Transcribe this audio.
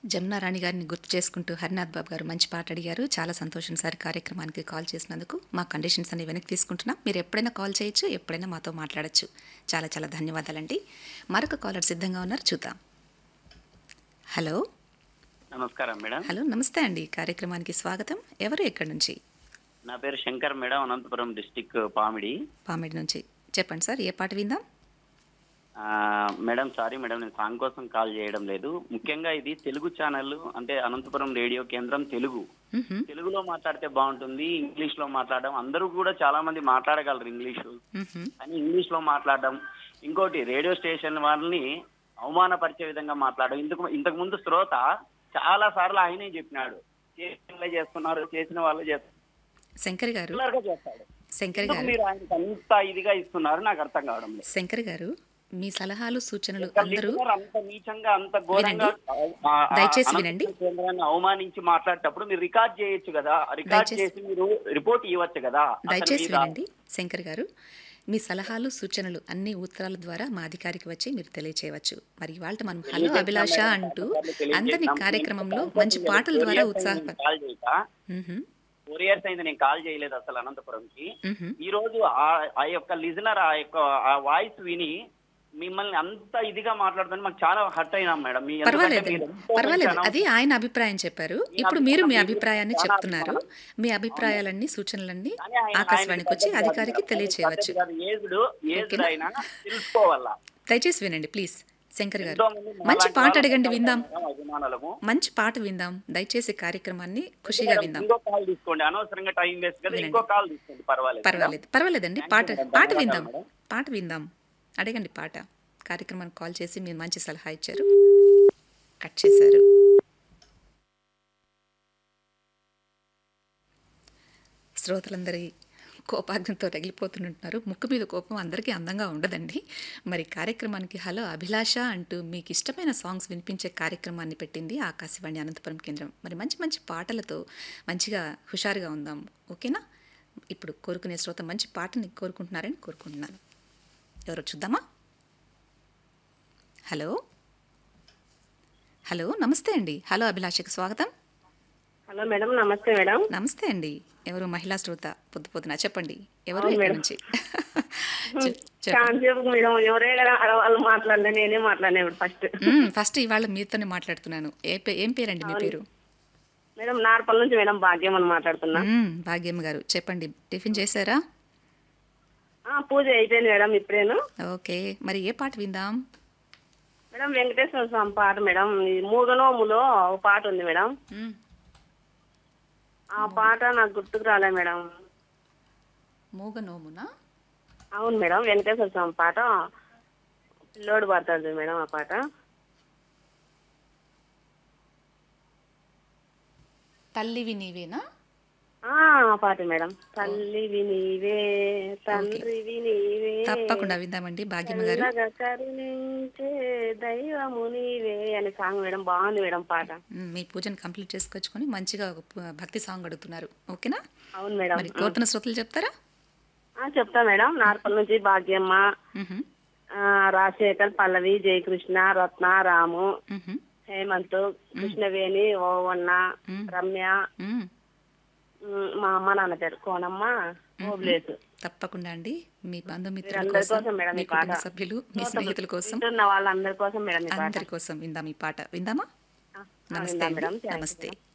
జమునా రాణి గారిని గుర్తు చేసుకుంటూ హరినాథ్ బాబు గారు మంచి పాట అడిగారు చాలా సంతోషం సార్ కార్యక్రమానికి కాల్ చేసినందుకు మా కండిషన్స్ అన్ని వెనక్కి తీసుకుంటున్నాం మీరు ఎప్పుడైనా కాల్ చేయొచ్చు ఎప్పుడైనా మాతో మాట్లాడచ్చు చాలా చాలా ధన్యవాదాలండి మరొక కాలర్ సిద్ధంగా ఉన్నారు చూద్దాం హలో నమస్కారం మేడం హలో నమస్తే అండి కార్యక్రమానికి స్వాగతం ఎవరు ఎక్కడి నుంచి నా పేరు శంకర్ మేడం అనంతపురం డిస్టిక్ పామిడి పామిడి నుంచి చెప్పండి సార్ ఏ పాట విందాం ఆ, మేడం సారీ మేడం నేను సాంగ్ కోసం కాల్ చేయడం లేదు ముఖ్యంగా ఇది తెలుగు ఛానల్ అంటే అనంతపురం రేడియో కేంద్రం తెలుగు మ్హూ, తెలుగులో మాట్లాడితే బాగుంటుంది ఇంగ్లీష్ లో మాట్లాడడం అందరూ కూడా చాలా మంది మాట్లాడగలరు ఇంగ్లీషు మ్హూ. కానీ ఇంగ్లీష్ లో మాట్లాడడం ఇంకోటి రేడియో స్టేషన్ వాళ్ళని అవమానపరిచే విధంగా మాట్లాడడం ఇంతకు ఇంతకు ముందు శ్రోత చాలా సార్లు ఆయనే చెప్పినాడు చేసిన వాళ్ళే చేస్తున్నారు చేసిన వాళ్ళే చేస్తున్నారు శంకర్ గారు Regular గా చేస్తాడు శంకర్ ఎందుకు గారు మీరు ఆయనకి అంత ఇదిగా ఇస్తున్నారు నాకు అర్థం కావడం లేదు శంకర్ గారు మీ సలహాలు సూచనలు ఒక అందరూ listener అంత నీచంగా అంత ఘోరంగా ఆ- ఆ- దయచేసి అనంతపురం వినండి. కేంద్రాన్ని అవమానించి మాట్లాడేటప్పుడు మీరు రికార్డ్ చేయొచ్చు కదా రికార్డ్ దయచేసి- చేసి మీరు రిపోర్ట్ ఇవ్వచ్చు కదా అతని దయచేసి మీద. వినండి శంకర్ గారు మీ సలహాలు సూచనలు అన్ని ఉత్తరాల ద్వారా మా అధికారికి వచ్చి మీరు తెలియచేయవచ్చు మరి ఇవాళ మనం హలో తెలియజేస్తాం అభిలాష మేడం, అంటూ తెలియజేస్తాం. అందరినీ నేను కార్యక్రమంలో నేను మంచి పాటల four ద్వారా years ఉత్సాహ అయింది నేను కాల్ చేయక ఫోర్ ఇయర్స్ అయింది నేను కాల్ చేయలేదు అసలు అనంతపురంకి ఈ రోజు ఆ ఆ యొక్క లిజనర్ ఆ యొక్క ఆ వాయిస్ విని మిమ్మల్ని అంత ఇదిగా మాట్లాడుతుంటే మాకు చాలా హర్ట్ అయినాం మేడం మీ ఎందుకంటే పర్వాలేదు మీరు ఎంతో పర్వాలేదు మంచి అది ఆయన అభిప్రాయం చెప్పారు ఇప్పుడు మీరు మీ అభిప్రాయాన్ని చెప్తున్నారు మీ అభిప్రాయాలన్నీ సూచనలన్నీ కానీ ఆయన- ఆకాశవాణికి వచ్చి ఆయన అధికారికి పద్ధతి తెలియచేయవచ్చు కాదు, ఏజ్డ్ ఏజ్డ్ ఓకేనా? అయినా తెలుసుకోవాలా దయచేసి వినండి ప్లీజ్ శంకర్ గారు ఎంతో మంది మంచి మాలాంటి పాట వాళ్ళకి అడగండి ఉంటారు విందాం మేడం, అభిమానులము మంచి పాట విందాం దయచేసి కార్యక్రమాన్ని ఖుషిగా విందాం ఇంకో కాల్ తీసుకోండి అనవసరంగా టైం వేస్ట్ కదా ఇంకో కాల్ తీసుకోండి పర్వాలేదు పర్వాలేదు పర్వాలేదండి Thank పాట you, madam. పాట ధన్యవాదాలు, విందాం madam. పాట విందాం అడగండి పాట కార్యక్రమానికి కాల్ చేసి మీరు మంచి సలహా ఇచ్చారు కట్ చేశారు శ్రోతలందరి కోపాగ్నితో రగిలిపోతుంటున్నారు ముక్కు మీద కోపం అందరికీ అందంగా ఉండదండి మరి కార్యక్రమానికి హలో అభిలాష అంటూ మీకు ఇష్టమైన సాంగ్స్ వినిపించే కార్యక్రమాన్ని పెట్టింది ఆకాశవాణి అనంతపురం కేంద్రం మరి మంచి మంచి పాటలతో మంచిగా హుషారుగా ఉందాం ఓకేనా ఇప్పుడు కోరుకునే శ్రోత మంచి పాటని కోరుకుంటున్నారని కోరుకుంటున్నాను ఎవరో చూద్దామా హలో హలో నమస్తే అండి హలో అభిలాషకు స్వాగతం హలో మేడం నమస్తే మేడం నమస్తే అండి ఎవరు మహిళా శ్రోత పొద్దు పొద్దున చెప్పండి ఎవరు అవును ఎక్కడి మేడం. నుంచి చెప్- చెప్పండి. కాంతసేపు మేడం ఎవరే కదా ఆడవాళ్ళు మాట్లాడలే నేనే మాట్లాడినా ఫస్ట్ మ్మ్, ఫస్ట్ ఇవాళ మీతోనే మాట్లాడుతున్నాను ఏ పే ఏం పేరండి మీ పేరు మేడం నార్పల్ నుంచి మేడం భాగ్యం అని మాట్లాడుతున్నా మ్మ్, భాగ్యమ్మ గారు చెప్పండి టిఫిన్ చేశారా ఆ, పూజ అయిపోయింది మేడం ఇప్పుడేను ఓకే మరి ఏ పాట విందాం మేడం వెంకటేశ్వర స్వామి పాట మేడం ఈ మూగనోములో ఒక పాట ఉంది మేడం మ్మ్, ఆ పాట నాకు గుర్తుకు రాలే మేడం మూగ నోమునా అవును మేడం వెంకటేశ్వర స్వామి పాట పిల్లోడు పాడతాడు మేడం ఆ పాట తల్లివి నీవేనా ఆ ఆ పాట మేడం తల్లివి నీవే తండ్రివి నీవే తప్పకుండా విందామండి భాగ్యమ్మ గారు చల్లగా కరుణించే దైవము నీవే అనే సాంగ్ మేడం బాగుంది మేడం పాట మ్మ్, మీ పూజను కంప్లీట్ చేసుకొచ్చుకొని మంచిగా ఒక పు- భక్తి సాంగ్ అడుగుతున్నారు ఓకేనా అవును మేడం మరి కోరుతున్న శ్రోతలు చెప్తారా ఆ, చెప్తా మేడం నార్పల్ నుంచి భాగ్యమ్మ మ్హూ, ఆ, రాజశేఖర్ పల్లవి జయకృష్ణ రత్న రాము మ్హూ, హేమంత్ కృష్ణవేణి ఓవన్న రమ్య మ్మ్. ఉమ్, మా అమ్మ నాన్న పేరు కోనమ్మ ఓబ్లేసు తప్పకుండా అండి మీ బంధుమిత్రుల వీరందరి కోసం కోసం మేడం మీ ఈ పాట. కుటుంబ సభ్యులు మీ స్నేహితుల కోసం వింటున్న వాళ్ళందరి కోసం మేడం ఈ పాట అందరి కోసం విందాం ఈ పాట విందామా ఆ, నమస్తే విందాం అండి. మేడం థాంక్స్ నమస్తే